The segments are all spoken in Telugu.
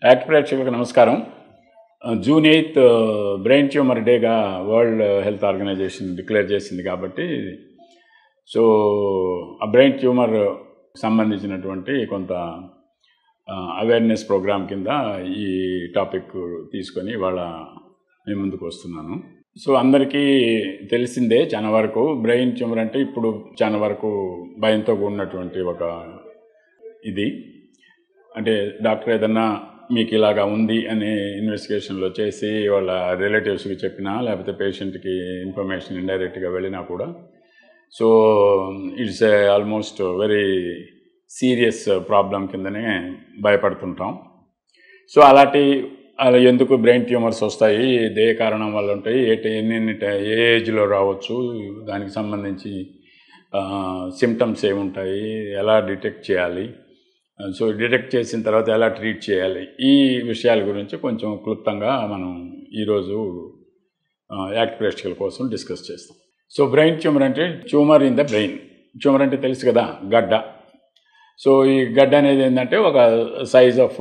యాక్ట్ ప్రేక్షకులకు నమస్కారం జూన్ ఎయిత్ బ్రెయిన్ ట్యూమర్ డేగా వరల్డ్ హెల్త్ ఆర్గనైజేషన్ డిక్లేర్ చేసింది కాబట్టి సో ఆ బ్రెయిన్ ట్యూమర్ సంబంధించినటువంటి కొంత అవేర్నెస్ ప్రోగ్రామ్ కింద ఈ టాపిక్ తీసుకొని ఇవాళ మీ ముందుకు వస్తున్నాను సో అందరికీ తెలిసిందే చాలా వరకు బ్రెయిన్ ట్యూమర్ అంటే ఇప్పుడు చాలా వరకు భయంతో కూడినటువంటి ఒక ఇది అంటే డాక్టర్ ఏదన్నా మీకు ఇలాగా ఉంది అని ఇన్వెస్టిగేషన్లో చేసి వాళ్ళ రిలేటివ్స్కి చెప్పినా లేకపోతే పేషెంట్కి ఇన్ఫర్మేషన్ ఇండైరెక్ట్గా వెళ్ళినా కూడా so it's almost very serious problem కిందనే భయపడుతుంటాం సో అలాంటి అలా ఎందుకు బ్రెయిన్ ట్యూమర్స్ వస్తాయి ఏ కారణం వల్ల ఉంటాయి ఏ ఎన్ని ఏ ఏజ్లో రావచ్చు దానికి సంబంధించి సిమ్టమ్స్ ఏముంటాయి ఎలా డిటెక్ట్ చేయాలి సో డిటెక్ట్ చేసిన తర్వాత ఎలా ట్రీట్ చేయాలి ఈ విషయాల గురించి కొంచెం క్లుప్తంగా మనం ఈరోజు యాక్ట్ ప్రేక్షకుల కోసం డిస్కస్ చేస్తాం సో బ్రెయిన్ ట్యూమర్ అంటే tumour in the brain tumour అంటే తెలుసు కదా గడ్డ సో ఈ గడ్డ అనేది ఏంటంటే ఒక సైజ్ ఆఫ్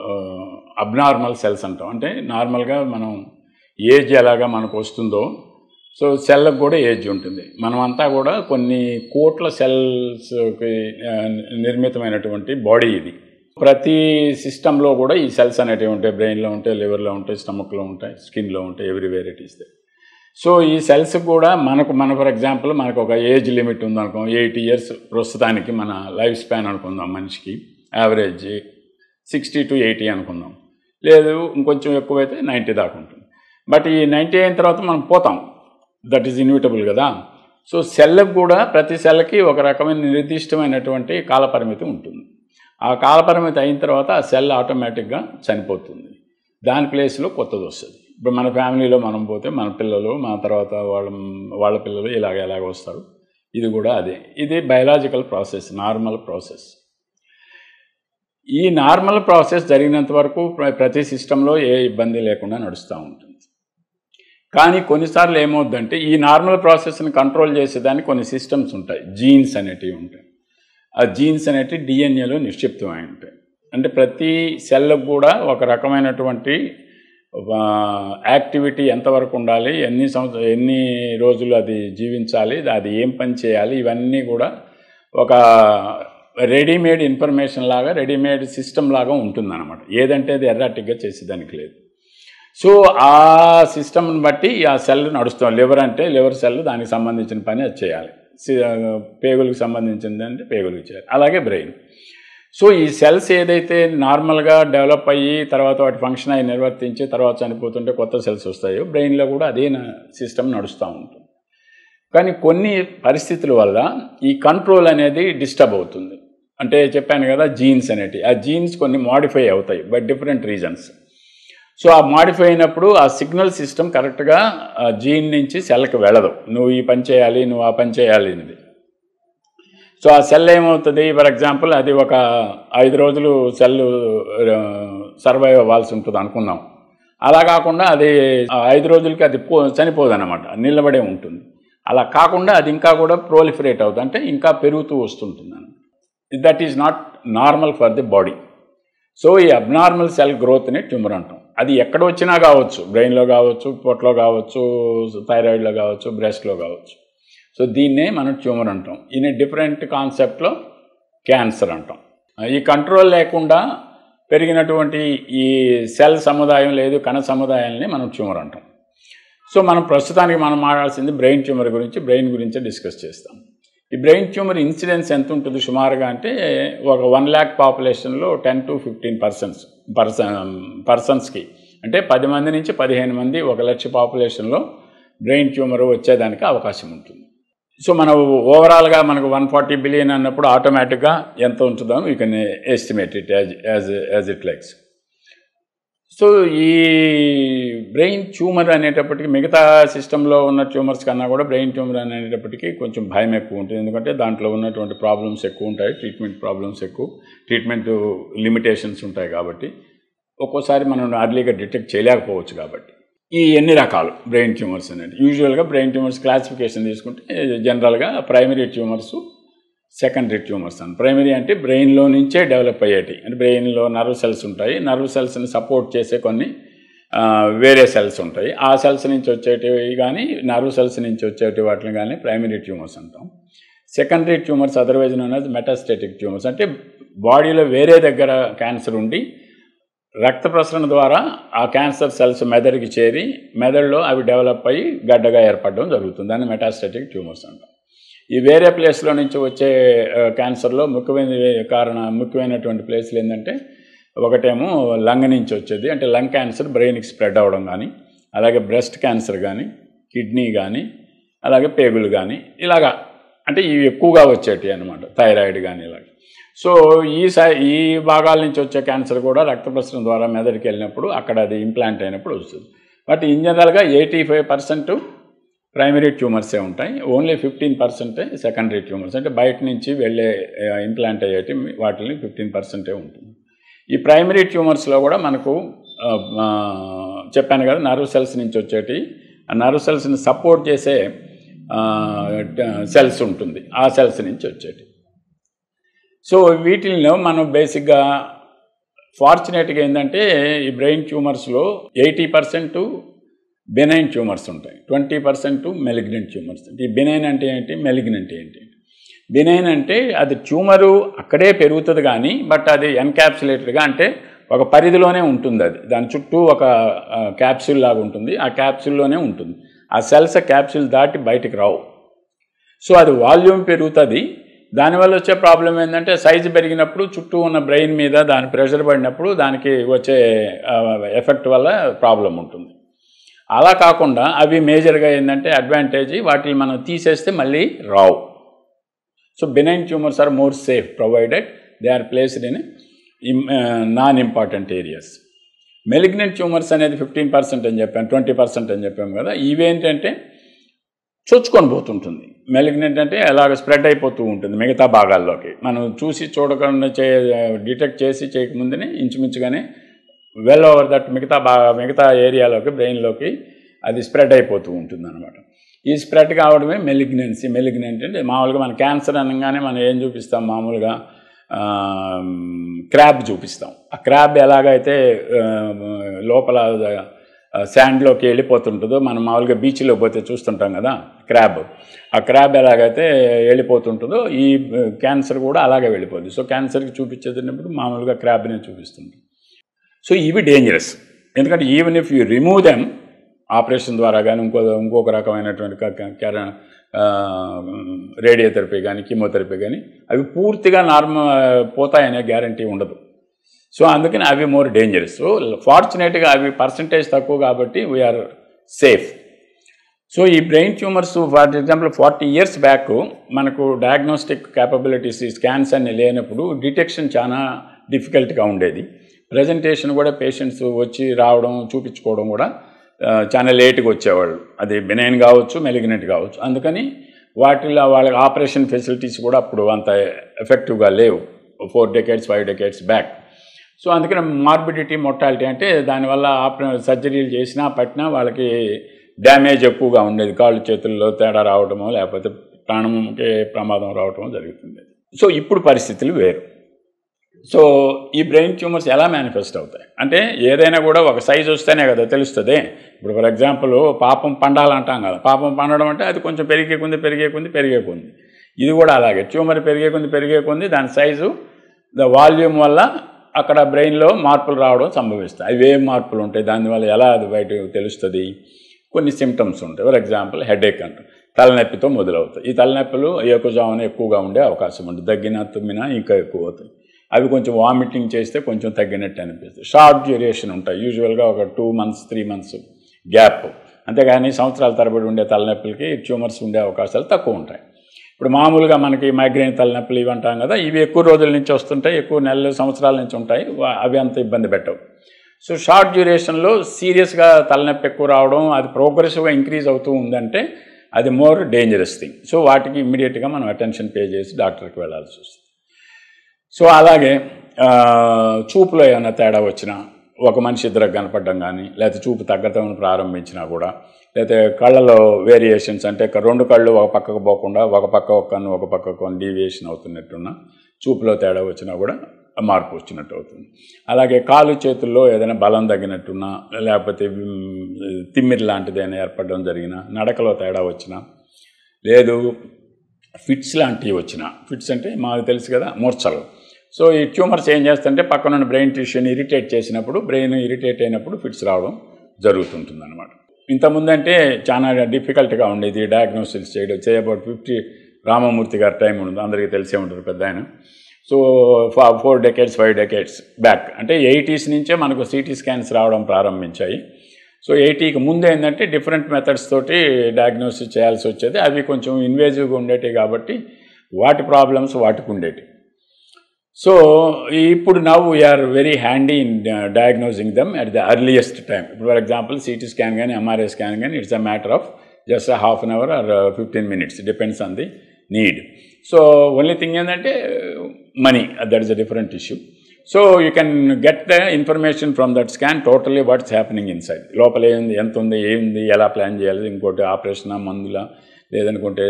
అబ్నార్మల్ సెల్స్ అంటాం అంటే నార్మల్గా మనం ఏజ్ ఎలాగా మనకు వస్తుందో సో సెల్లకు కూడా ఏజ్ ఉంటుంది మనమంతా కూడా కొన్ని కోట్ల సెల్స్కి నిర్మితమైనటువంటి బాడీ ఇది ప్రతి సిస్టంలో కూడా ఈ సెల్స్ అనేటివి ఉంటాయి బ్రెయిన్లో ఉంటాయి లివర్లో ఉంటాయి స్టమక్లో ఉంటాయి స్కిన్లో ఉంటాయి everywhere it is there so ఈ సెల్స్ కూడా మనకు మన ఫర్ ఎగ్జాంపుల్ మనకు ఒక ఏజ్ లిమిట్ ఉందనుకో ఎయిటీ ఇయర్స్ ప్రస్తుతానికి మన లైఫ్ స్పాన్ అనుకుందాం మనిషికి యావరేజ్ సిక్స్టీ టు ఎయిటీ అనుకుందాం లేదు ఇంకొంచెం ఎక్కువైతే నైంటీ దాకా ఉంటుంది బట్ ఈ నైంటీ అయిన తర్వాత మనం పోతాం దట్ ఈజ్ ఇన్విటబుల్ కదా సో సెల్లకు కూడా ప్రతి సెల్కి ఒక రకమైన నిర్దిష్టమైనటువంటి కాలపరిమితి ఉంటుంది ఆ కాలపరిమితి అయిన తర్వాత ఆ సెల్ ఆటోమేటిక్గా చనిపోతుంది దాని ప్లేస్లో కొత్తది వస్తుంది ఇప్పుడు మన ఫ్యామిలీలో మనం పోతే మన పిల్లలు మన తర్వాత వాళ్ళ వాళ్ళ పిల్లలు ఇలాగ ఎలాగ వస్తారు ఇది కూడా అదే ఇది బయలాజికల్ ప్రాసెస్ నార్మల్ ప్రాసెస్ ఈ నార్మల్ ప్రాసెస్ జరిగినంత వరకు ప్రతి సిస్టంలో ఏ ఇబ్బంది లేకుండా నడుస్తూ ఉంటుంది కానీ కొన్నిసార్లు ఏమవుద్దంటే ఈ నార్మల్ ప్రాసెస్ని కంట్రోల్ చేసేదానికి కొన్ని సిస్టమ్స్ ఉంటాయి జీన్స్ అనేటివి ఉంటాయి ఆ జీన్స్ అనేటివి డిఎన్ఏలో నిక్షిప్తమై ఉంటాయి అంటే ప్రతి సెల్లకు కూడా ఒక రకమైనటువంటి యాక్టివిటీ ఎంతవరకు ఉండాలి ఎన్ని సంవత్సరం ఎన్ని రోజులు అది జీవించాలి అది ఏం పని చేయాలి ఇవన్నీ కూడా ఒక రెడీమేడ్ ఇన్ఫర్మేషన్ లాగా రెడీమేడ్ సిస్టమ్ లాగా ఉంటుందన్నమాట ఏదంటే అది ఎర్రాటిక్గా చేసేదానికి లేదు సో ఆ సిస్టమ్ని బట్టి ఆ సెల్ నడుస్తాం లివర్ అంటే లివర్ సెల్ దానికి సంబంధించిన పని అది చేయాలి పేగులకు సంబంధించింది అంటే పేగులకు చేయాలి అలాగే బ్రెయిన్ సో ఈ సెల్స్ ఏదైతే నార్మల్గా డెవలప్ అయ్యి తర్వాత వాటి ఫంక్షన్ అయ్యి నిర్వర్తించి తర్వాత చనిపోతుంటే కొత్త సెల్స్ వస్తాయో బ్రెయిన్లో కూడా అదే సిస్టమ్ నడుస్తూ ఉంటుంది కానీ కొన్ని పరిస్థితుల వల్ల ఈ కంట్రోల్ అనేది డిస్టర్బ్ అవుతుంది అంటే చెప్పాను కదా జీన్స్ అనేటివి ఆ జీన్స్ కొన్ని మాడిఫై అవుతాయి బట్ డిఫరెంట్ రీజన్స్ సో ఆ మాడిఫై అయినప్పుడు ఆ సిగ్నల్ సిస్టమ్ కరెక్ట్గా జీన్ నుంచి సెల్కి వెళ్ళదు నువ్వు ఈ పని చేయాలి నువ్వు ఆ పని చేయాలి అనేది సో ఆ సెల్ ఏమవుతుంది ఫర్ ఎగ్జాంపుల్ అది ఒక ఐదు రోజులు సెల్ సర్వైవ్ అవ్వాల్సి ఉంటుంది అనుకుందాం అలా కాకుండా అది ఐదు రోజులకి అది పో చనిపోదు అనమాట నిలబడే ఉంటుంది అలా కాకుండా అది ఇంకా కూడా ప్రోలిఫరేట్ అవుతుంది అంటే ఇంకా పెరుగుతూ వస్తుంటుంది అనమాట that is not normal for the body so ఈ అబ్నార్మల్ సెల్ గ్రోత్ని ట్యూమర్ అంటాం అది ఎక్కడ వచ్చినా కావచ్చు బ్రెయిన్లో కావచ్చు పొట్లో కావచ్చు థైరాయిడ్లో కావచ్చు బ్రెస్ట్లో కావచ్చు సో దీన్నే మనం ట్యూమర్ అంటాం ఇన్ డిఫరెంట్ కాన్సెప్ట్లో క్యాన్సర్ అంటాం ఈ కంట్రోల్ లేకుండా పెరిగినటువంటి ఈ సెల్ సముదాయం లేదు కణ సముదాయాన్ని మనం ట్యూమర్ అంటాం సో మనం ప్రస్తుతానికి మనం మాట్లాడాల్సింది బ్రెయిన్ ట్యూమర్ గురించి బ్రెయిన్ గురించి డిస్కస్ చేస్తాం ఈ బ్రెయిన్ ట్యూమర్ ఇన్సిడెన్స్ ఎంత ఉంటుంది సుమారుగా అంటే ఒక వన్ ల్యాక్ పాపులేషన్లో ten to fifteen persons person పర్సన్స్కి అంటే పది మంది నుంచి పదిహేను మంది ఒక లక్ష పాపులేషన్లో బ్రెయిన్ ట్యూమర్ వచ్చేదానికి అవకాశం ఉంటుంది సో మన ఓవరాల్గా మనకు వన్ ఫార్టీ బిలియన్ అన్నప్పుడు ఆటోమేటిక్గా ఎంత ఉంటుందో you can estimate it as as as it likes so ఈ బ్రెయిన్ ట్యూమర్ అనేటప్పటికి మిగతా సిస్టంలో ఉన్న ట్యూమర్స్ కన్నా కూడా బ్రెయిన్ ట్యూమర్ అనేటప్పటికీ కొంచెం భయం ఎక్కువ ఉంటుంది ఎందుకంటే దాంట్లో ఉన్నటువంటి ప్రాబ్లమ్స్ ఎక్కువ ఉంటాయి ట్రీట్మెంట్ ప్రాబ్లమ్స్ ఎక్కువ ట్రీట్మెంట్ లిమిటేషన్స్ ఉంటాయి కాబట్టి ఒక్కోసారి మనం అర్లీగా డిటెక్ట్ చేయలేకపోవచ్చు కాబట్టి ఈ ఎన్ని రకాలు బ్రెయిన్ ట్యూమర్స్ అనేది యూజువల్గా బ్రెయిన్ ట్యూమర్స్ క్లాసిఫికేషన్ తీసుకుంటే జనరల్గా ప్రైమరీ ట్యూమర్స్ సెకండరీ ట్యూమర్స్ అని ప్రైమరీ అంటే బ్రెయిన్లో నుంచే డెవలప్ అయ్యేటి అంటే బ్రెయిన్లో నర్వ్ సెల్స్ ఉంటాయి నర్వ్ సెల్స్ని సపోర్ట్ చేసే కొన్ని ఆ, వేరే సెల్స్ ఉంటాయి ఆ సెల్స్ నుంచి వచ్చేటివి కానీ నర్వ్ సెల్స్ నుంచి వచ్చేటి వాటిని కానీ ప్రైమరీ ట్యూమర్స్ అంటాం secondary tumours otherwise known as metastatic tumours అంటే బాడీలో వేరే దగ్గర క్యాన్సర్ ఉండి రక్త ప్రసరణ ద్వారా ఆ క్యాన్సర్ సెల్స్ మెదడుకి చేరి మెదడులో అవి డెవలప్ అయ్యి గడ్డగా ఏర్పడడం జరుగుతుంది దాన్ని మెటాస్టేటిక్ ట్యూమర్స్ అంటాం ఈ వేరే ప్లేస్లో నుంచి వచ్చే ఆ, క్యాన్సర్లో ముఖ్యమైన కారణ ముఖ్యమైనటువంటి ప్లేస్లు ఏంటంటే ఒకటేమో లంగ్ నుంచి వచ్చేది అంటే లంగ్ క్యాన్సర్ బ్రెయిన్కి స్ప్రెడ్ అవ్వడం కానీ అలాగే బ్రెస్ట్ క్యాన్సర్ కానీ కిడ్నీ కానీ అలాగే పేగులు కానీ ఇలాగా అంటే ఇవి ఎక్కువగా వచ్చేటివి అనమాట థైరాయిడ్ కానీ ఇలాగ సో ఈ సై ఈ భాగాల నుంచి వచ్చే క్యాన్సర్ కూడా రక్త ప్రసరణ ద్వారా మెదడుకి వెళ్ళినప్పుడు అక్కడ అది ఇంప్లాంట్ అయినప్పుడు వస్తుంది బట్ ఇన్ జనరల్గా ఎయిటీ ఫైవ్ పర్సెంట్ ప్రైమరీ ట్యూమర్సే ఉంటాయి ఓన్లీ ఫిఫ్టీన్ పర్సెంటే సెకండరీ ట్యూమర్స్ అంటే బయట నుంచి వెళ్ళే ఇంప్లాంట్ అయ్యేటి వాటిని ఫిఫ్టీన్ పర్సెంటే ఉంటుంది ఈ ప్రైమరీ ట్యూమర్స్లో కూడా మనకు ఆ, ఆ, చెప్పాను కదా నర్వ్ సెల్స్ నుంచి వచ్చేటి ఆ నర్వ్ సెల్స్ని సపోర్ట్ చేసే సెల్స్ ఉంటుంది ఆ సెల్స్ నుంచి వచ్చేటి సో వీటిల్లో మనం బేసిక్గా ఫార్చునేట్గా ఏంటంటే ఈ బ్రెయిన్ ట్యూమర్స్లో ఎయిటీ పర్సెంట్ బెనైన్ ట్యూమర్స్ ఉంటాయి ట్వంటీ పర్సెంట్ మెలిగ్నెంట్ ట్యూమర్స్ ఈ బెనైన్ అంటే ఏంటి మెలిగ్నెంట్ ఏంటి బెనైన్ అంటే అది ట్యూమరు అక్కడే పెరుగుతుంది కానీ బట్ అది ఎన్క్యాప్సులేటెడ్గా అంటే ఒక పరిధిలోనే ఉంటుంది అది దాని చుట్టూ ఒక క్యాప్సూల్ లాగా ఉంటుంది ఆ క్యాప్సూల్లోనే ఉంటుంది ఆ సెల్స్ క్యాప్సూల్ దాటి బయటికి రావు సో అది వాల్యూమ్ పెరుగుతుంది దానివల్ల వచ్చే ప్రాబ్లం ఏంటంటే సైజు పెరిగినప్పుడు చుట్టూ ఉన్న బ్రెయిన్ మీద దాని ప్రెషర్ పడినప్పుడు దానికి వచ్చే ఎఫెక్ట్ వల్ల ప్రాబ్లం ఉంటుంది అలా కాకుండా అవి మేజర్గా ఏంటంటే అడ్వాంటేజ్ వాటిని మనం తీసేస్తే మళ్ళీ రావు so benign tumours are more safe provided they are placed in non important areas malignant tumours అనేది ఫిఫ్టీన్ పర్సెంట్ అని చెప్పాను ట్వంటీ పర్సెంట్ అని చెప్పాము కదా ఇవేంటంటే చొచ్చుకొని పోతుంటుంది మెలిగ్నెంట్ అంటే అలాగ స్ప్రెడ్ అయిపోతూ ఉంటుంది మిగతా భాగాల్లోకి మనం చూసి చూడకుండా చే డిటెక్ట్ చేసి చేయకముందునే ఇంచుమించుగానే వెల్ ఓవర్ దట్ మిగతా బా మిగతా ఏరియాలోకి బ్రెయిన్లోకి అది స్ప్రెడ్ అయిపోతూ ఉంటుంది అనమాట ఈ స్ప్రెడ్ కావడమే మెలిగ్నెన్సీ మెలిగ్నెంట్ అంటే మామూలుగా మన క్యాన్సర్ అనగానే మనం ఏం చూపిస్తాం మామూలుగా క్రాబ్ చూపిస్తాం ఆ క్రాబ్ ఎలాగైతే ఆ, లోపల శాండ్లోకి వెళ్ళిపోతుంటుందో మనం మామూలుగా బీచ్లో పోతే చూస్తుంటాం కదా క్రాబ్ ఆ క్రాబ్ ఎలాగైతే వెళ్ళిపోతుంటుందో ఈ క్యాన్సర్ కూడా అలాగే వెళ్ళిపోతుంది సో క్యాన్సర్కి చూపించేటప్పుడు మామూలుగా క్రాబ్నే చూపిస్తుంది సో ఇవి డేంజరస్ ఎందుకంటే even if you remove them operation ద్వారా కానీ ఇంకో ఇంకొక రకమైనటువంటి క- క- కెర- ఆ, రేడియోథెరపీ కానీ కీమోథెరపీ కానీ అవి పూర్తిగా నార్మల్ పోతాయనే గ్యారంటీ ఉండదు సో అందుకని అవి మోర్ డేంజరస్ సో ఫార్చునేట్గా అవి పర్సంటేజ్ తక్కువ కాబట్టి వీఆర్ సేఫ్ సో ఈ brain tumours for example forty years back మనకు డయాగ్నోస్టిక్ క్యాపబిలిటీస్ ఈ స్కాన్స్ అన్ని లేనప్పుడు డిటెక్షన్ చాలా డిఫికల్ట్గా ఉండేది ప్రజెంటేషన్ కూడా పేషెంట్స్ వచ్చి రావడం చూపించుకోవడం కూడా ఆ, చాలా లేట్గా వచ్చేవాళ్ళు అది బెనైన్ కావచ్చు మెలిగినెంట్ కావచ్చు అందుకని వాటిలో వాళ్ళకి ఆపరేషన్ ఫెసిలిటీస్ కూడా అప్పుడు అంత ఎఫెక్టివ్గా లేవు four decades five decades back so అందుకని మార్బిడిటీ మొర్టాలిటీ అంటే దానివల్ల ఆపరే సర్జరీలు చేసినా పట్టినా వాళ్ళకి డ్యామేజ్ ఎక్కువగా ఉండేది కాళ్ళు చేతుల్లో తేడా రావడమో లేకపోతే ప్రాణంకి ప్రమాదం రావడమో జరుగుతుంది సో ఇప్పుడు పరిస్థితులు వేరు సో ఈ బ్రెయిన్ ట్యూమర్స్ ఎలా మేనిఫెస్ట్ అవుతాయి అంటే ఏదైనా కూడా ఒక సైజు వస్తేనే కదా తెలుస్తుంది ఇప్పుడు ఫర్ ఎగ్జాంపుల్ పాపం పండాలంటాం కదా పాపం పండడం అంటే అది కొంచెం పెరిగే కొంది పెరిగే కొంది పెరిగే కొంది ఇది కూడా అలాగే ట్యూమర్ పెరిగే కొంది పెరిగే కొంది దాని సైజు ద వాల్యూమ్ వల్ల అక్కడ బ్రెయిన్లో మార్పులు రావడం సంభవిస్తాయి అవి ఏం మార్పులు ఉంటాయి దానివల్ల ఎలా అది బయట తెలుస్తుంది కొన్ని సిమ్టమ్స్ ఉంటాయి ఫర్ ఎగ్జాంపుల్ హెడేక్ అంటాం తలనొప్పితో మొదలవుతాయి ఈ తలనొప్పులు ఏకజామున ఎక్కువగా ఉండే అవకాశం ఉంటుంది దగ్గినా తుమ్మినా ఇంకా ఎక్కువ అవుతాయి అవి కొంచెం వామిటింగ్ చేస్తే కొంచెం తగ్గినట్టు అనిపిస్తుంది షార్ట్ డ్యూరేషన్ ఉంటాయి యూజువల్గా ఒక two months three months gap అంతేగాని సంవత్సరాల తరబడి ఉండే తలనొప్పులకి ట్యూమర్స్ ఉండే అవకాశాలు తక్కువ ఉంటాయి ఇప్పుడు మామూలుగా మనకి మైగ్రేన్ తలనొప్పులు ఇవి అంటాం కదా ఇవి ఎక్కువ రోజుల నుంచి వస్తుంటాయి ఎక్కువ నెలలు సంవత్సరాల నుంచి ఉంటాయి వా- అవి అంత ఇబ్బంది పెట్టవు సో షార్ట్ డ్యూరేషన్లో సీరియస్గా తలనొప్పి ఎక్కువ రావడం అది ప్రోగ్రెసివ్గా ఇంక్రీజ్ అవుతూ ఉందంటే అది మోర్ డేంజరస్ థింగ్ సో వాటికి ఇమ్మీడియట్గా మనం అటెన్షన్ పే చేసి డాక్టర్కి వెళ్ళాల్సి వస్తుంది సో అలాగే ఆ, చూపులో ఏమైనా తేడా వచ్చినా ఒక మనిషి ఇద్దరికి కనపడడం కానీ లేకపోతే చూపు తగ్గటం ప్రారంభించినా కూడా లేకపోతే కళ్ళలో వేరియేషన్స్ అంటే క- రెండు కళ్ళు ఒక పక్కకు పోకుండా ఒక పక్క ఒక కన్ను ఒక పక్క కొన్ని డీవియేషన్ అవుతున్నట్టున్న చూపులో తేడా వచ్చినా కూడా మార్పు వచ్చినట్టు అవుతుంది అలాగే కాలు చేతుల్లో ఏదైనా బలం తగ్గినట్టున్నా లేకపోతే మ్, తిమ్మిరి లాంటిది ఏదైనా ఏర్పడడం జరిగినా నడకలో తేడా వచ్చినా లేదు ఫిట్స్ లాంటివి వచ్చిన ఫిట్స్ అంటే మాకు తెలుసు కదా మూర్ఛలు సో ఈ ట్యూమర్స్ ఏం చేస్తుంటే పక్కనున్న బ్రెయిన్ టిష్యూని ఇరిటేట్ చేసినప్పుడు బ్రెయిన్ ఇరిటేట్ అయినప్పుడు ఫిట్స్ రావడం జరుగుతుంటుంది అనమాట ఇంతకుముందు అంటే చాలా డిఫికల్ట్గా ఉండేది డయాగ్నోసిస్ చేయడం చేయబోట్ ఫిఫ్టీ రామమూర్తి గారి టైం ఉండదు అందరికీ తెలిసే ఉంటారు పెద్ద ఆయన so four decades five decades back అంటే ఎయిటీస్ నుంచే మనకు సిటీ స్కాన్స్ రావడం ప్రారంభించాయి సో ఎయిటీకి ముందు ఏంటంటే డిఫరెంట్ మెథడ్స్ తోటి డయాగ్నోసిస్ చేయాల్సి వచ్చేది అవి కొంచెం ఇన్వేజివ్గా ఉండేవి కాబట్టి వాటి ప్రాబ్లమ్స్ వాటికి ఉండేవి సో ఇప్పుడు now we are very handy in diagnosing them at the earliest time ఇప్పుడు ఫర్ ఎగ్జాంపుల్ సిటీ స్కాన్ కానీ ఎంఆర్ఐ స్కాన్ కానీ it's a matter of just half an hour or fifteen minutes depends on the need so only thing ఏంటంటే money that is a different issue so you can get the information from that scan totally what's happening inside లోపల ఏంది ఎంత ఉంది ఏంది ఎలా ప్లాన్ చేయాలి ఇంకోటి ఆపరేషనా మందులా లేదనుకుంటే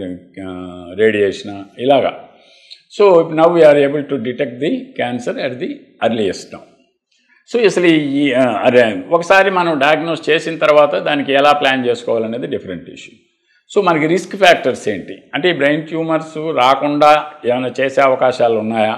రేడియేషనా ఇలాగా so now we are able to detect the cancer at the earliest now so అసలు ఈ ఆ, అదే ఒకసారి మనం డయాగ్నోస్ చేసిన తర్వాత దానికి ఎలా ప్లాన్ చేసుకోవాలనేది డిఫరెంట్ ఇష్యూ సో మనకి రిస్క్ ఫ్యాక్టర్స్ ఏంటి అంటే ఈ బ్రెయిన్ ట్యూమర్స్ రాకుండా ఏమైనా చేసే అవకాశాలు ఉన్నాయా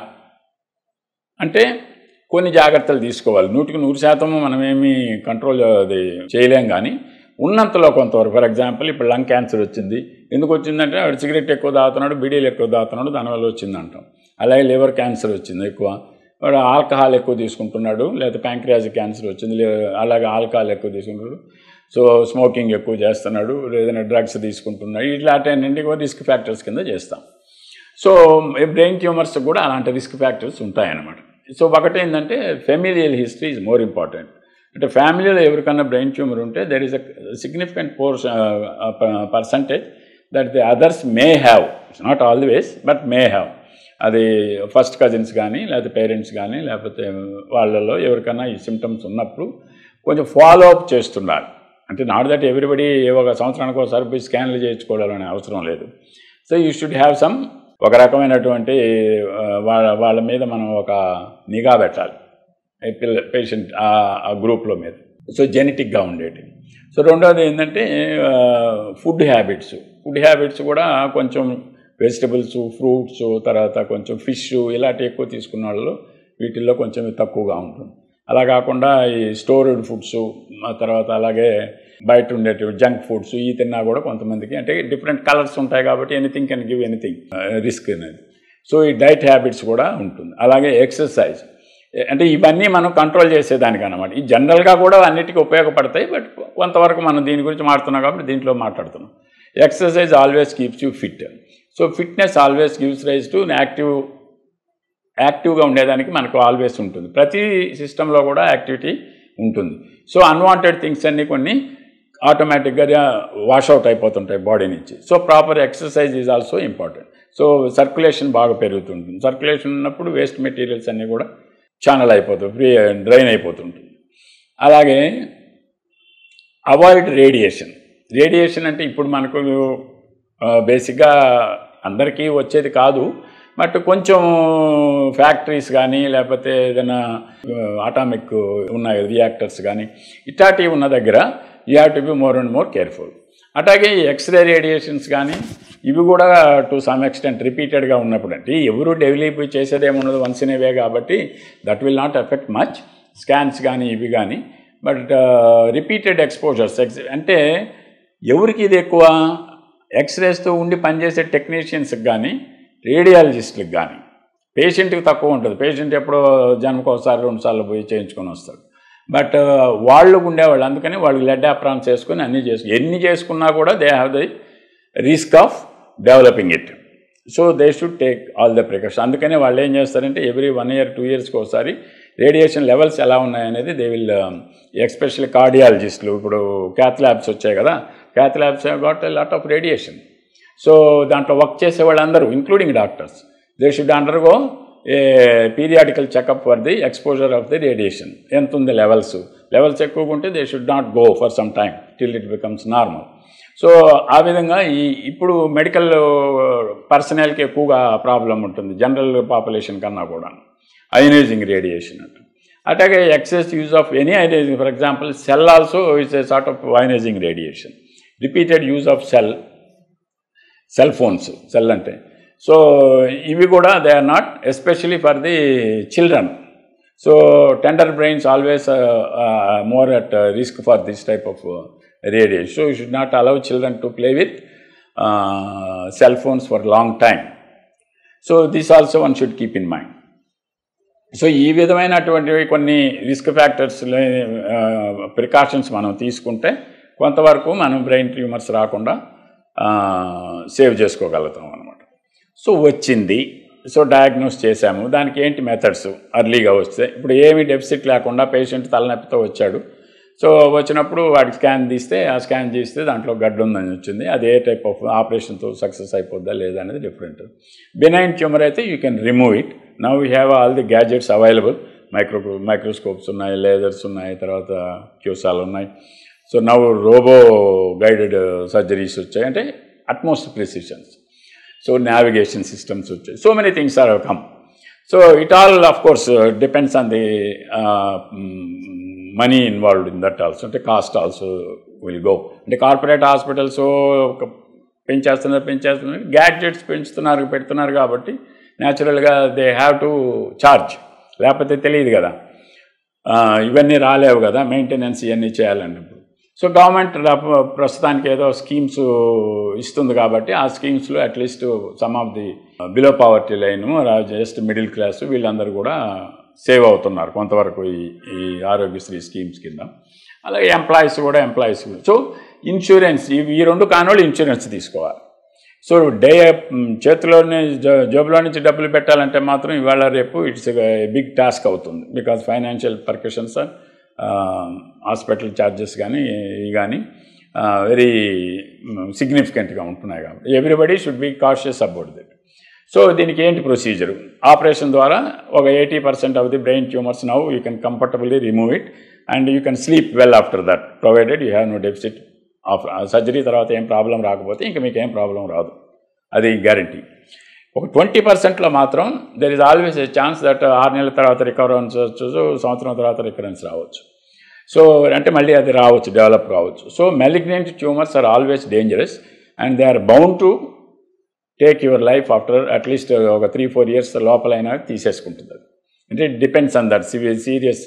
అంటే కొన్ని జాగ్రత్తలు తీసుకోవాలి నూటికి నూరు శాతము మనమేమి కంట్రోల్ అది చేయలేం కానీ ఉన్నంతలో కొంతవరకు ఫర్ ఎగ్జాంపుల్ ఇప్పుడు లంగ్ క్యాన్సర్ వచ్చింది ఎందుకు వచ్చిందంటే వాడు సిగరెట్ ఎక్కువ తాగుతున్నాడు బీడీలు ఎక్కువ తాగుతున్నాడు దానివల్ల వచ్చింది అంటాం అలాగే లివర్ క్యాన్సర్ వచ్చింది ఎక్కువ వాడు ఆల్కహాల్ ఎక్కువ తీసుకుంటున్నాడు లేదా ప్యాంక్రియాజ్ క్యాన్సర్ వచ్చింది లే- అలాగే ఆల్కహాల్ ఎక్కువ తీసుకుంటున్నాడు సో స్మోకింగ్ ఎక్కువ చేస్తున్నాడు ఏదైనా డ్రగ్స్ తీసుకుంటున్నాడు ఇట్లాంటి కూడా రిస్క్ ఫ్యాక్టర్స్ కింద చేస్తాం సో బ్రెయిన్ ట్యూమర్స్ కూడా అలాంటి రిస్క్ ఫ్యాక్టర్స్ ఉంటాయన్నమాట సో ఒకటి ఏంటంటే familial history is more important అంటే ఫ్యామిలీలో ఎవరికన్నా బ్రెయిన్ ట్యూమర్ ఉంటే there is a significant portion percentage that the others may have it's not always but may have అది ఫస్ట్ కజిన్స్ కానీ లేకపోతే పేరెంట్స్ కానీ లేకపోతే వాళ్ళలో ఎవరికైనా ఈ సిమ్టమ్స్ ఉన్నప్పుడు కొంచెం ఫాలో అప్ చేస్తున్నారు అంటే నాట్ దట్ ఎవ్రీబడి ఒక సంవత్సరానికి ఒకసారి పోయి స్కాన్లు చేయించుకోవాలనే అవసరం లేదు so you should have some ఒక రకమైనటువంటి ఆ, వాళ్ళ వాళ్ళ మీద మనం ఒక నిఘా పెట్టాలి ఈ పిల్ల పేషెంట్ ఆ గ్రూప్లో మీద సో జెనెటిక్గా ఉండేటి సో రెండోది ఏంటంటే ఫుడ్ హ్యాబిట్స్ ఫుడ్ హ్యాబిట్స్ కూడా కొంచెం వెజిటబుల్స్ ఫ్రూట్స్ తర్వాత కొంచెం ఫిష్ ఇలాంటివి ఎక్కువ తీసుకున్న వాళ్ళు వీటిల్లో కొంచెం తక్కువగా ఉంటుంది అలా కాకుండా ఈ స్టోర్డ్ ఫుడ్స్ ఆ తర్వాత అలాగే బయట ఉండేటివి జంక్ ఫుడ్స్ ఈ తిన్నా కూడా కొంతమందికి అంటే డిఫరెంట్ కలర్స్ ఉంటాయి కాబట్టి anything can give anything risk అనేది సో ఈ డైట్ హ్యాబిట్స్ కూడా ఉంటుంది అలాగే ఎక్సర్సైజ్ అంటే ఇవన్నీ మనం కంట్రోల్ చేసేదానికి అనమాట ఈ జనరల్గా కూడా అన్నిటికీ ఉపయోగపడతాయి బట్ కొంతవరకు మనం దీని గురించి మాట్లాడుతున్నాం కాబట్టి దీంట్లో మాట్లాడుతున్నాం exercise always keeps you fit so fitness always gives rise to active యాక్టివ్గా ఉండేదానికి మనకు ఆల్వేస్ ఉంటుంది ప్రతి సిస్టంలో కూడా యాక్టివిటీ ఉంటుంది సో అన్వాంటెడ్ థింగ్స్ అన్నీ కొన్ని ఆటోమేటిక్గా వాషౌట్ అయిపోతుంటాయి బాడీ నుంచి so proper exercise is also important so circulation బాగా పెరుగుతుంటుంది సర్క్యులేషన్ ఉన్నప్పుడు వేస్ట్ మెటీరియల్స్ అన్నీ కూడా ఛానల్ అయిపోతుంది ఫ్రీ డ్రైన్ అయిపోతుంటుంది అలాగే అవాయిడ్ రేడియేషన్ రేడియేషన్ అంటే ఇప్పుడు మనకు బేసిక్గా అందరికీ వచ్చేది కాదు బట్ కొంచెం ఫ్యాక్టరీస్ కానీ లేకపోతే ఏదైనా అటామిక్ ఉన్నాయి రియాక్టర్స్ కానీ ఇట్లాంటివి ఉన్న దగ్గర you have to be more and more careful అట్లాగే ఈ ఎక్స్రే రేడియేషన్స్ కానీ ఇవి కూడా టు సమ్ ఎక్స్టెంట్ రిపీటెడ్గా ఉన్నప్పుడు అంటే ఎవరు డైలీ పోయి చేసేదేమున్నది వన్స్ ఇన్ వే కాబట్టి that will not affect much scans కానీ ఇవి కానీ బట్ రిపీటెడ్ ఎక్స్పోజర్స్ ఎక్స్ అంటే ఎవరికి ఇది ఎక్కువ ఎక్స్రేస్తో ఉండి పనిచేసే టెక్నీషియన్స్కి కానీ రేడియాలజిస్టులకు కానీ పేషెంట్కి తక్కువ ఉంటుంది పేషెంట్ ఎప్పుడో జన్మకు ఒకసారి రెండు సార్లు పోయి చేయించుకొని వస్తాడు బట్ వాళ్ళు ఉండేవాళ్ళు అందుకని వాళ్ళు లెడ్ అప్రాన్స్ చేసుకొని అన్నీ చేసుకు ఎన్ని చేసుకున్నా కూడా they have the risk of developing it so they should take all the precaution అందుకనే వాళ్ళు ఏం చేస్తారంటే ఎవ్రీ వన్ ఇయర్ టూ ఇయర్స్కి ఒకసారి రేడియేషన్ లెవెల్స్ ఎలా ఉన్నాయనేది దే విల్ ఎక్స్పెషల్లీ కార్డియాలజిస్టులు ఇప్పుడు క్యాత్ ల్యాబ్స్ వచ్చాయి కదా cath labs got a lot of radiation so దాంట్లో వర్క్ చేసే వాళ్ళందరూ including doctors they should undergo a periodical checkup for the exposure of the radiation ఎంత ఉంది లెవెల్స్ లెవెల్స్ ఎక్కువగా ఉంటే they should not go for some time till it becomes normal so ఆ విధంగా ఈ ఇప్పుడు మెడికల్ పర్సనల్కి ఎక్కువగా ప్రాబ్లం ఉంటుంది జనరల్ పాపులేషన్ కన్నా కూడా అయనైజింగ్ రేడియేషన్ అంట అట్లాగే excess use of any ionising for example cell also is a sort of ionising radiation repeated use of cell cell phones cell అంటే సో ఇవి కూడా they are not especially for the children so tender brains always more at risk for this type of radiation so you should not allow children to play with cell phones for long time so this also one should keep in mind so ఈ విధమైనటువంటివి కొన్ని రిస్క్ ఫ్యాక్టర్స్ ప్రికాషన్స్ మనం తీసుకుంటే కొంతవరకు మనం బ్రెయిన్ ట్యూమర్స్ రాకుండా సేవ్ చేసుకోగలుగుతాం అనమాట సో వచ్చింది సో డయాగ్నోస్ చేశాము దానికి ఏంటి మెథడ్స్ అర్లీగా వస్తే ఇప్పుడు ఏమి డెఫిసిట్ లేకుండా పేషెంట్ తలనొప్పితో వచ్చాడు సో వచ్చినప్పుడు వాడికి స్కాన్ తీస్తే ఆ స్కాన్ తీస్తే దాంట్లో గడ్డ ఉందని వచ్చింది అది ఏ టైప్ ఆఫ్ ఆపరేషన్తో సక్సెస్ అయిపోద్దా లేదా అనేది డిఫరెంట్ బినైన్ ట్యూమర్ అయితే you can remove it now we have all the gadgets available micro microscopes ఉన్నాయి లేజర్స్ ఉన్నాయి తర్వాత క్యూసాలు ఉన్నాయి so now robo guided surgeries వచ్చాయి అంటే అట్మోస్ట్ ప్రిసిషన్స్ సో నావిగేషన్ సిస్టమ్స్ వచ్చాయి so many things are come so it all of course depends on the money involved in that also అంటే కాస్ట్ ఆల్సో విల్ గో అంటే కార్పొరేట్ హాస్పిటల్స్ పెంచేస్తున్నారు పెంచేస్తున్నారు గ్యాడ్జెట్స్ పెంచుతున్నారు పెడుతున్నారు కాబట్టి న్యాచురల్గా దే హ్యావ్ టు ఛార్జ్ లేకపోతే తెలియదు కదా ఇవన్నీ రాలేవు కదా మెయింటెనెన్స్ ఇవన్నీ చేయాలన్నప్పుడు సో గవర్నమెంట్ ప్రస్తుతానికి ఏదో స్కీమ్స్ ఇస్తుంది కాబట్టి ఆ స్కీమ్స్లో at least some of the below poverty line just middle class వీళ్ళందరూ కూడా సేవ్ అవుతున్నారు కొంతవరకు ఈ ఈ ఆరోగ్యశ్రీ స్కీమ్స్ కింద అలాగే ఎంప్లాయీస్ కూడా ఎంప్లాయీస్ సో ఇన్సూరెన్స్ ఈ రెండు కానోళ్ళు ఇన్సూరెన్స్ తీసుకోవాలి సో డే చేతిలోనే జేబులో నుంచి డబ్బులు పెట్టాలంటే మాత్రం ఇవాళ రేపు ఇట్స్ బిగ్ టాస్క్ అవుతుంది because financial percussions hospital charges కానీ ఇవి కానీ వెరీ సిగ్నిఫికెంట్గా ఉంటున్నాయి కాబట్టి everybody should be cautious about that so దీనికి ఏంటి ప్రొసీజర్ ఆపరేషన్ ద్వారా ఒక eighty percent of the brain tumours now you can comfortably remove it and you can sleep well after that provided you have no deficit of surgery తర్వాత ఏం ప్రాబ్లం రాకపోతే ఇంకా మీకు ఏం ప్రాబ్లం రాదు అది గ్యారంటీ ఒక ట్వంటీ పర్సెంట్లో మాత్రం there is always a chance that ఆరు నెలల తర్వాత రికవరెన్స్ వచ్చు సంవత్సరం తర్వాత రికరెన్స్ రావచ్చు సో అంటే మళ్ళీ అది రావచ్చు డెవలప్ కావచ్చు so malignant tumours are always dangerous and they are bound to take your life after at least ఒక త్రీ ఫోర్ ఇయర్స్ లోపలైనా తీసేసుకుంటుంది అది అంటే depends on that serious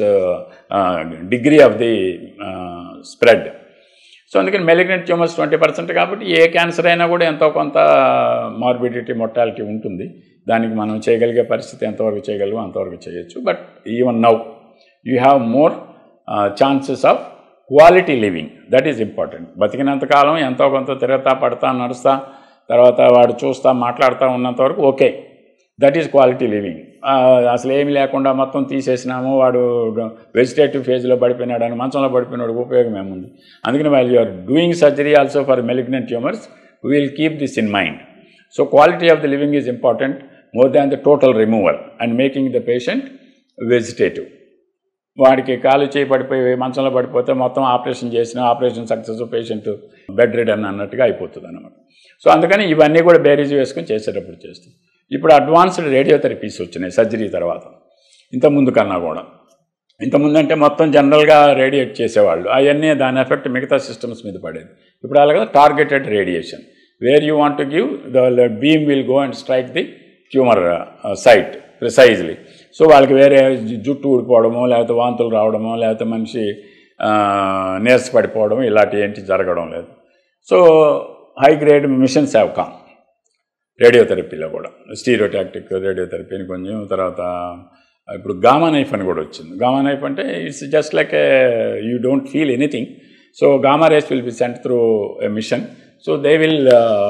degree of the spread so అందుకని మెలిగ్నెంట్ ట్యూమర్స్ ట్వంటీ పర్సెంట్ కాబట్టి ఏ క్యాన్సర్ అయినా కూడా ఎంతో కొంత మార్బిడిటీ మొర్టాలిటీ ఉంటుంది దానికి మనం చేయగలిగే పరిస్థితి ఎంతవరకు చేయగలిగా అంతవరకు చేయొచ్చు but even now you have more chances of quality living that is important బతికినంతకాలం ఎంతో కొంత తిరగతా పడతా నడుస్తా తర్వాత వాడు చూస్తా మాట్లాడుతూ ఉన్నంత వరకు okay that is quality living అసలు ఏమి లేకుండా మొత్తం తీసేసినాము వాడు వెజిటేటివ్ ఫేజ్లో పడిపోయినాడు మంచంలో పడిపోయినాడు ఉపయోగం ఏముంది అందుకని వాళ్ళు you are doing surgery also for malignant tumours will keep this in mind so quality of the living is important more than the total removal and making the patient vegetative వాడికి కాలు చేయి పడిపోయి మంచంలో పడిపోతే మొత్తం ఆపరేషన్ చేసిన operation success patient bedridden అని అన్నట్టుగా అయిపోతుంది అనమాట సో అందుకని ఇవన్నీ కూడా బేరీజ్ వేసుకొని చేసేటప్పుడు చేస్తాం ఇప్పుడు అడ్వాన్స్డ్ రేడియోథెరపీస్ వచ్చినాయి సర్జరీ తర్వాత ఇంతకుముందు కన్నా కూడా ఇంతకుముందు అంటే మొత్తం జనరల్గా రేడియేట్ చేసేవాళ్ళు అవన్నీ దాని ఎఫెక్ట్ మిగతా సిస్టమ్స్ మీద పడేది ఇప్పుడు అలాగే targeted radiation where you want to give the beam will go and strike the tumour site precisely so వాళ్ళకి వేరే జుట్టు ఊడిపోవడమో లేకపోతే వాంతులు రావడమో లేకపోతే మనిషి నీరస పడిపోవడము ఇలాంటి ఏంటి జరగడం లేదు so high grade machines have come రేడియోథెరపీలో కూడా స్టీరియోటాక్టిక్ రేడియోథెరపీ అని కొంచెం తర్వాత ఇప్పుడు గామా నైఫ్ అని కూడా వచ్చింది గామా నైఫ్ అంటే it's just like you don't feel anything so gamma rays will be sent through a machine so they will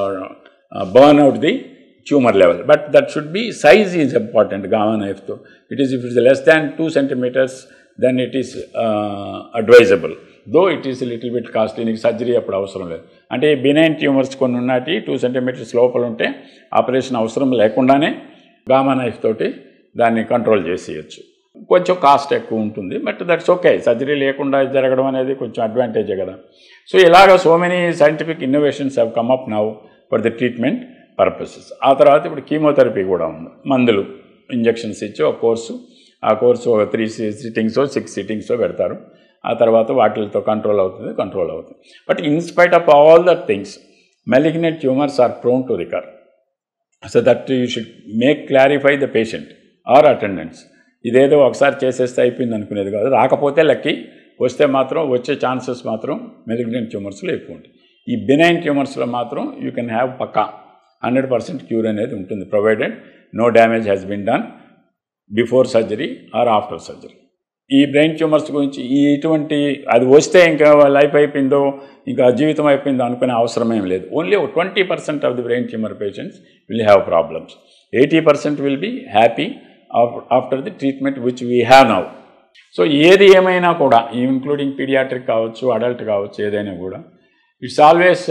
burn out the tumour level but that should be size is important gamma నైఫ్తో it is if it's less than two centimetres then it is advisable though it is little bit costly నీకు సర్జరీ అప్పుడు అవసరం లేదు అంటే బినైన్ ట్యూమర్స్ కొన్ని ఉన్నటి టూ సెంటీమీటర్స్ లోపల ఉంటే ఆపరేషన్ అవసరం లేకుండానే గామా నైఫ్ తోటి దాన్ని కంట్రోల్ చేసేయచ్చు కొంచెం కాస్ట్ ఎక్కువ ఉంటుంది బట్ దట్స్ ఓకే సర్జరీ లేకుండా జరగడం అనేది కొంచెం అడ్వాంటేజే కదా సో ఇలాగ so many scientific innovations have come up now for the treatment purposes ఆ తర్వాత ఇప్పుడు కీమోథెరపీ కూడా ఉంది మందులు ఇంజెక్షన్స్ ఇచ్చి ఒక కోర్సు ఆ కోర్సు ఒక త్రీ సిట్టింగ్సో సిక్స్ సిట్టింగ్సో పెడతారు ఆ తర్వాత వాటితో కంట్రోల్ అవుతుంది కంట్రోల్ అవుతుంది but in spite of all that things malignant tumours are prone to recur so that you should make clarify the patient or attendants ఇదేదో ఒకసారి చేసేస్తే అయిపోయింది అనుకునేది కాదు రాకపోతే లక్కీ వస్తే మాత్రం వచ్చే ఛాన్సెస్ మాత్రం మెలిగ్నెంట్ ట్యూమర్స్లో ఎక్కువ ఉంటాయి ఈ బినైన్ ట్యూమర్స్లో మాత్రం యూ కెన్ హ్యావ్ పక్కా హండ్రెడ్ పర్సెంట్ క్యూర్ అనేది ఉంటుంది provided no damage has been done before surgery or after surgery ఈ బ్రెయిన్ ట్యూమర్స్ గురించి ఈ ఇటువంటి అది వస్తే ఇంకా లైఫ్ అయిపోయిందో ఇంకా జీవితం అయిపోయిందో అనుకునే అవసరం ఏం లేదు only twenty percent of the brain tumour patients will have problems eighty percent will be happy after the treatment which we have now so ఏది ఏమైనా కూడా ఇంక్లూడింగ్ పీడియాట్రిక్ కావచ్చు అడల్ట్ కావచ్చు ఏదైనా కూడా ఇట్స్ ఆల్వేస్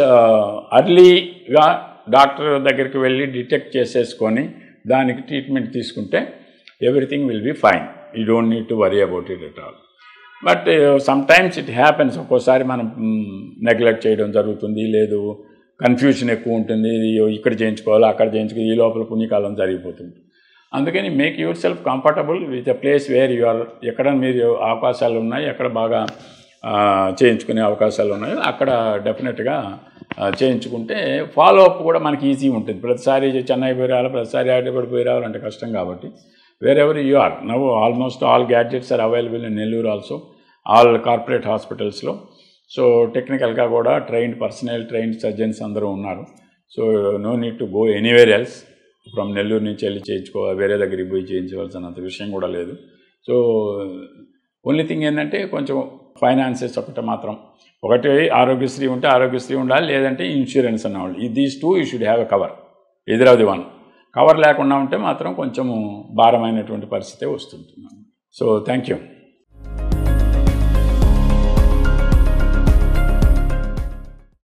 అర్లీగా డాక్టర్ దగ్గరికి వెళ్ళి డిటెక్ట్ చేసేసుకొని దానికి ట్రీట్మెంట్ తీసుకుంటే everything will be fine you don't need to worry about it at all but sometimes it happens ఒక్కోసారి మనం నెగ్లెక్ట్ చేయడం జరుగుతుంది లేదు కన్ఫ్యూజన్ ఎక్కువ ఉంటుంది ఇది ఇక్కడ చేయించుకోవాలి అక్కడ చేయించుకోవాలి ఈ లోపల పుణ్యకాలం జరిగిపోతుంది అందుకని make yourself comfortable with a place where you are ఎక్కడ మీరు అవకాశాలు ఉన్నాయి ఎక్కడ బాగా ఆ, చేయించుకునే అవకాశాలు ఉన్నాయో అక్కడ డెఫినెట్గా ఆ, చేయించుకుంటే ఫాలో అప్ కూడా మనకి ఈజీ ఉంటుంది ప్రతిసారి చెన్నై పోయి రావాలి ప్రతిసారి హైదరాబాద్ పోయి రావాలంటే కష్టం కాబట్టి wherever you are now almost all gadgets are available in Nellore also all corporate హాస్పిటల్స్లో సో టెక్నికల్గా కూడా ట్రైన్డ్ పర్సనల్ ట్రైన్డ్ సర్జన్స్ అందరూ ఉన్నారు so no need to go anywhere else from Nellore నుంచి వెళ్ళి చేయించుకోవాలి వేరే దగ్గరికి పోయి చేయించవలసినంత విషయం కూడా లేదు సో ఓన్లీ థింగ్ ఏంటంటే కొంచెం ఫైనాన్సెస్ ఒకటి మాత్రం ఒకటి ఆరోగ్యశ్రీ ఉంటే ఆరోగ్యశ్రీ ఉండాలి లేదంటే ఇన్సూరెన్స్ అన్నవాళ్ళు ఈ these too you should have a cover ఎదురు అది వన్ కవర్ లేకుండా ఉంటే మాత్రం కొంచెము భారమైనటువంటి పరిస్థితే వస్తుంటుంది సో థ్యాంక్ యూ